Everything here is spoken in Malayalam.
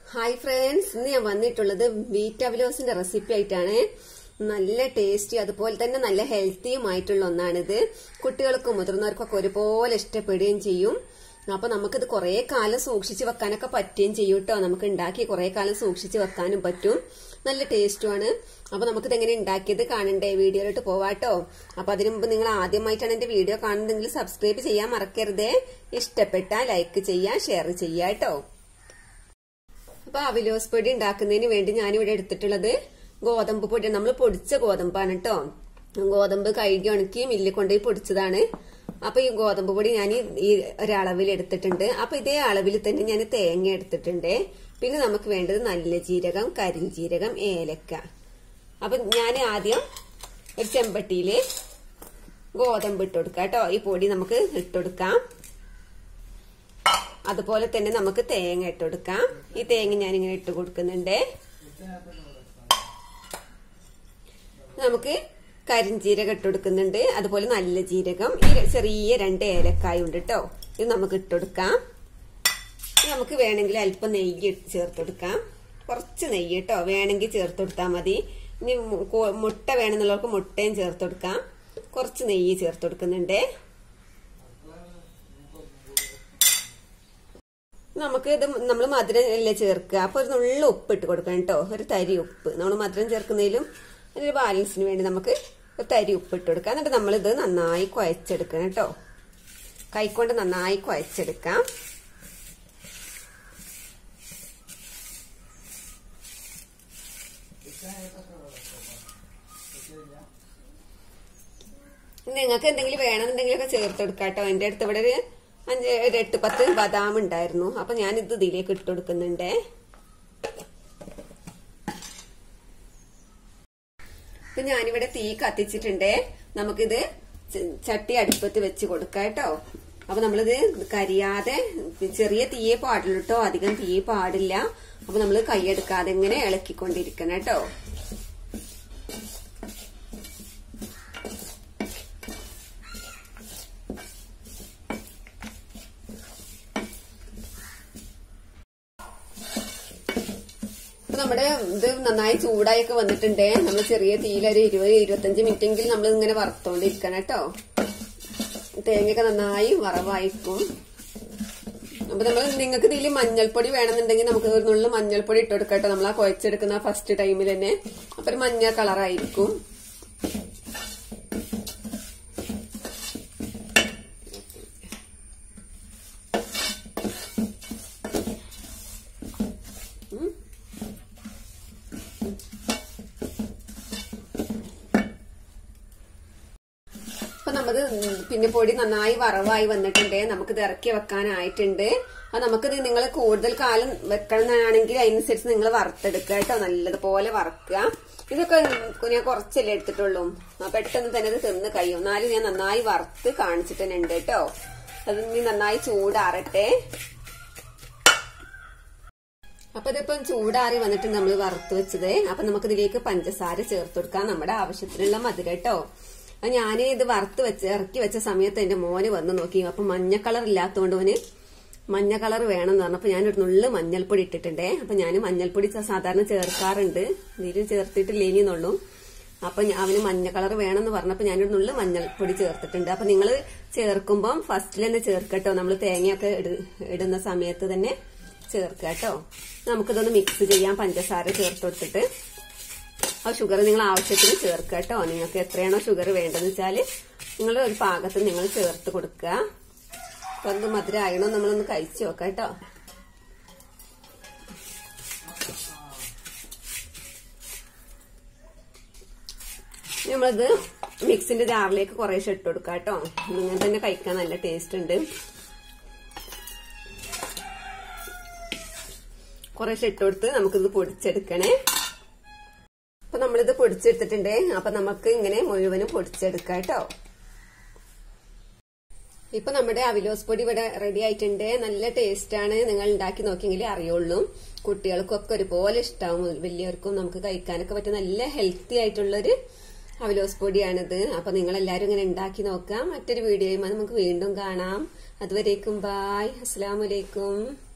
ഹായ് ഫ്രണ്ട്സ് ഇന്ന് ഞാൻ വന്നിട്ടുള്ളത് വീറ്റ് അവലോസിന്റെ റെസിപ്പി ആയിട്ടാണ് നല്ല ടേസ്റ്റി അതുപോലെ തന്നെ നല്ല ഹെൽത്തിയുമായിട്ടുള്ള ഒന്നാണിത് കുട്ടികൾക്കും മുതിർന്നവർക്കൊക്കെ ഒരുപോലെ ഇഷ്ടപ്പെടുകയും ചെയ്യും അപ്പൊ നമുക്കിത് കുറെ കാലം സൂക്ഷിച്ച് വെക്കാനൊക്കെ പറ്റുകയും ചെയ്യും കേട്ടോ നമുക്ക് ഉണ്ടാക്കി കുറെ കാലം സൂക്ഷിച്ച് വെക്കാനും പറ്റും നല്ല ടേസ്റ്റുമാണ് അപ്പൊ നമുക്കിത് എങ്ങനെ ഉണ്ടാക്കിയത് കാണണ്ടേ വീഡിയോയിലോട്ട് പോവാട്ടോ അപ്പൊ അതിനു മുമ്പ് നിങ്ങൾ ആദ്യമായിട്ടാണ് എന്റെ വീഡിയോ കാണുന്നതെങ്കിൽ സബ്സ്ക്രൈബ് ചെയ്യാൻ മറക്കരുതേ ഇഷ്ടപ്പെട്ടാൽ ലൈക്ക് ചെയ്യാൻ ഷെയർ ചെയ്യാം കേട്ടോ അപ്പൊ അവിലോസ് പൊടി ഉണ്ടാക്കുന്നതിന് വേണ്ടി ഞാനിവിടെ എടുത്തിട്ടുള്ളത് ഗോതമ്പ് പൊടി നമ്മൾ പൊടിച്ച ഗോതമ്പാണ് കേട്ടോ ഗോതമ്പ് കഴുകി ഉണക്കി മില്ലിൽ കൊണ്ടുപോയി പൊടിച്ചതാണ് അപ്പൊ ഈ ഗോതമ്പ് പൊടി ഞാൻ ഈ ഒരളവിൽ എടുത്തിട്ടുണ്ട് അപ്പൊ ഇതേ അളവിൽ തന്നെ ഞാൻ തേങ്ങ എടുത്തിട്ടുണ്ട് പിന്നെ നമുക്ക് വേണ്ടത് നല്ല ജീരകം കരിഞ്ജീരകം ഏലക്ക അപ്പൊ ഞാൻ ആദ്യം ഒരു ചെമ്പട്ടിയില് ഗോതമ്പ് ഇട്ട് കൊടുക്കാം കേട്ടോ ഈ പൊടി നമുക്ക് ഇട്ടുകൊടുക്കാം അതുപോലെ തന്നെ നമുക്ക് തേങ്ങ ഇട്ട് കൊടുക്കാം ഈ തേങ്ങ ഞാനിങ്ങനെ ഇട്ട് കൊടുക്കുന്നുണ്ട് നമുക്ക് കരിഞ്ജീരകം ഇട്ട് കൊടുക്കുന്നുണ്ട് അതുപോലെ നല്ല ജീരകം ഈ ചെറിയ രണ്ട് ഏലക്കായ ഉണ്ട് കേട്ടോ ഇത് നമുക്ക് ഇട്ട് കൊടുക്കാം നമുക്ക് വേണമെങ്കിൽ അല്പം നെയ്യ് ചേർത്ത് കൊടുക്കാം കുറച്ച് നെയ്യ് കേട്ടോ വേണമെങ്കിൽ ചേർത്ത് കൊടുത്താൽ മതി ഇനി മുട്ട വേണമെന്നുള്ളവർക്ക് മുട്ടയും ചേർത്ത് കൊടുക്കാം കുറച്ച് നെയ്യ് ചേർത്ത് കൊടുക്കുന്നുണ്ട് നമുക്ക് ഇത് നമ്മൾ മധുരം അല്ലേ ചേർക്കുക അപ്പൊ ഒരു നുള്ള ഉപ്പ് ഇട്ട് കൊടുക്കണം കേട്ടോ ഒരു തരി ഉപ്പ് നമ്മൾ മധുരം ചേർക്കുന്നതിലും അതിന്റെ ബാലൻസിന് വേണ്ടി നമുക്ക് ഒരു തരി ഉപ്പ് ഇട്ട് കൊടുക്കാം എന്നിട്ട് നമ്മളിത് നന്നായി കുഴച്ചെടുക്കണം കേട്ടോ കൈക്കൊണ്ട് നന്നായി കുഴച്ചെടുക്കാം നിങ്ങൾക്ക് എന്തെങ്കിലും വേണമെന്നുണ്ടെങ്കിലൊക്കെ ചേർത്തെടുക്കാം കേട്ടോ എന്റെ അടുത്ത് ഇവിടെ ഒരു അഞ്ച് ഒരു എട്ട് പത്ത് ബദാം ഉണ്ടായിരുന്നു അപ്പൊ ഞാൻ ഇത് ഇതിലേക്ക് ഇട്ട് കൊടുക്കുന്നുണ്ട് ഇപ്പൊ ഞാനിവിടെ തീ കത്തിച്ചിട്ടുണ്ട് നമുക്കിത് ചട്ടി അടുപ്പത്ത് വെച്ച് കൊടുക്കാം കേട്ടോ അപ്പൊ നമ്മളിത് കരിയാതെ ചെറിയ തീയെ പാടുള്ളൂ കേട്ടോ അധികം തീയെ പാടില്ല അപ്പൊ നമ്മൾ കൈയെടുക്കാതെ ഇങ്ങനെ ഇളക്കിക്കൊണ്ടിരിക്കണം കേട്ടോ നമ്മുടെ ഇത് നന്നായി ചൂടായൊക്കെ വന്നിട്ടുണ്ട് നമ്മൾ ചെറിയ തീയിലൊരു ഇരുപത് ഇരുപത്തഞ്ച് മിനിറ്റെങ്കിലും നമ്മൾ ഇങ്ങനെ വറുത്തോണ്ടിരിക്കണം കേട്ടോ തേങ്ങയൊക്കെ നന്നായി വറവായിരിക്കും അപ്പൊ നമ്മൾ നിങ്ങൾക്ക് ഇതിൽ മഞ്ഞൾപ്പൊടി വേണമെന്നുണ്ടെങ്കിൽ നമുക്ക് ഒരു നുള്ളു മഞ്ഞൾപ്പൊടി ഇട്ട് കൊടുക്കട്ടോ നമ്മൾ ആ കുഴച്ചെടുക്കുന്ന ഫസ്റ്റ് ടൈമിൽ തന്നെ അപ്പൊ ഒരു മഞ്ഞ കളറായിരിക്കും അപ്പൊ നമ്മള് പിന്നെ പൊടി നന്നായി വറവായി വന്നിട്ടുണ്ട് നമുക്കിത് ഇറക്കി വെക്കാനായിട്ടുണ്ട് അത് നമുക്കിത് നിങ്ങൾ കൂടുതൽ കാലം വെക്കണമെന്നാണെങ്കിൽ അതിനനുസരിച്ച് നിങ്ങൾ വറുത്തെടുക്കുക കേട്ടോ നല്ലതുപോലെ വറക്കുക ഇതൊക്കെ ഞാൻ കുറച്ചല്ലേ എടുത്തിട്ടുള്ളൂ പെട്ടെന്ന് തന്നെ ഇത് തിന്ന് കഴിയും എന്നാലും ഞാൻ നന്നായി വറുത്ത് കാണിച്ചിട്ട് തന്നെ ഉണ്ട് കേട്ടോ അത് ഇനി നന്നായി ചൂടാറട്ടെ അപ്പൊ ഇതിപ്പം ചൂടാറി വന്നിട്ട് നമ്മൾ വറുത്ത് വെച്ചത് അപ്പൊ നമുക്ക് ഇതിലേക്ക് പഞ്ചസാര ചേർത്ത് കൊടുക്കാം നമ്മുടെ ആവശ്യത്തിനുള്ള മധുരം കേട്ടോ ഞാൻ ഇത് വറുത്ത് വെച്ച് ഇറക്കി വെച്ച സമയത്ത് എന്റെ മോന് വന്ന് നോക്കി അപ്പൊ മഞ്ഞ കളർ ഇല്ലാത്തതുകൊണ്ട് അവന് മഞ്ഞ കളർ വേണം എന്ന് പറഞ്ഞപ്പോ ഞാൻ ഒരു നുള്ളു മഞ്ഞൾപ്പൊടി ഇട്ടിട്ടുണ്ടേ അപ്പൊ ഞാൻ മഞ്ഞൾപ്പൊടി സാധാരണ ചേർക്കാറുണ്ട് ഇതിൽ ചേർത്തിട്ടില്ലേനിന്നുള്ളൂ അപ്പൊ അവന് മഞ്ഞ കളർ വേണം എന്ന് പറഞ്ഞപ്പോ ഞാനൊരു നുള്ളു മഞ്ഞൾപ്പൊടി ചേർത്തിട്ടുണ്ട് അപ്പൊ നിങ്ങൾ ചേർക്കുമ്പം ഫസ്റ്റിൽ തന്നെ ചേർക്കട്ടോ നമ്മൾ തേങ്ങയൊക്കെ ഇടുന്ന സമയത്ത് തന്നെ ചേർക്കുക കേട്ടോ നമുക്കിതൊന്ന് മിക്സ് ചെയ്യാം പഞ്ചസാര ചേർത്ത് കൊടുത്തിട്ട് ആ ഷുഗർ നിങ്ങൾ ആവശ്യത്തിന് ചേർക്കുക കേട്ടോ നിങ്ങൾക്ക് എത്രയാണോ ഷുഗർ വേണ്ടതെന്ന് വെച്ചാല് നിങ്ങൾ ഒരു പാകത്തിന് നിങ്ങൾ ചേർത്ത് കൊടുക്കുക അപ്പൊ അത് മധുരം ആയണോ നമ്മളൊന്ന് കഴിച്ചു നോക്കാം കേട്ടോ നമ്മളിത് മിക്സിന്റെ ജാറിലേക്ക് കുറേശ്ശെ ഇട്ട് കൊടുക്കാം കേട്ടോ ഇങ്ങനെ തന്നെ കഴിക്കാൻ നല്ല ടേസ്റ്റ് ഉണ്ട് കുറേശ്ശെ ഇട്ട് കൊടുത്ത് നമുക്കിത് പൊടിച്ചെടുക്കണേ അപ്പൊ നമ്മളിത് പൊടിച്ചെടുത്തിട്ടുണ്ട് അപ്പൊ നമുക്ക് ഇങ്ങനെ മുഴുവനും പൊടിച്ചെടുക്കാം കേട്ടോ ഇപ്പൊ നമ്മുടെ അവിലോസ് പൊടി ഇവിടെ റെഡി ആയിട്ടുണ്ട് നല്ല ടേസ്റ്റ് ആണ് നിങ്ങൾ ഉണ്ടാക്കി നോക്കിയെങ്കിലേ അറിയുള്ളൂ കുട്ടികൾക്കൊക്കെ ഒരുപോലെ ഇഷ്ടാവും വലിയവർക്കും നമുക്ക് കഴിക്കാനൊക്കെ പറ്റിയ നല്ല ഹെൽത്തി ആയിട്ടുള്ളൊരു അവലോസ് പൊടിയാണിത് അപ്പൊ നിങ്ങൾ എല്ലാവരും ഇങ്ങനെ ഉണ്ടാക്കി നോക്കാം മറ്റൊരു വീഡിയോയുമായി നമുക്ക് വീണ്ടും കാണാം അതുവരേക്കും ബായ് അസ്സാം വലൈക്കും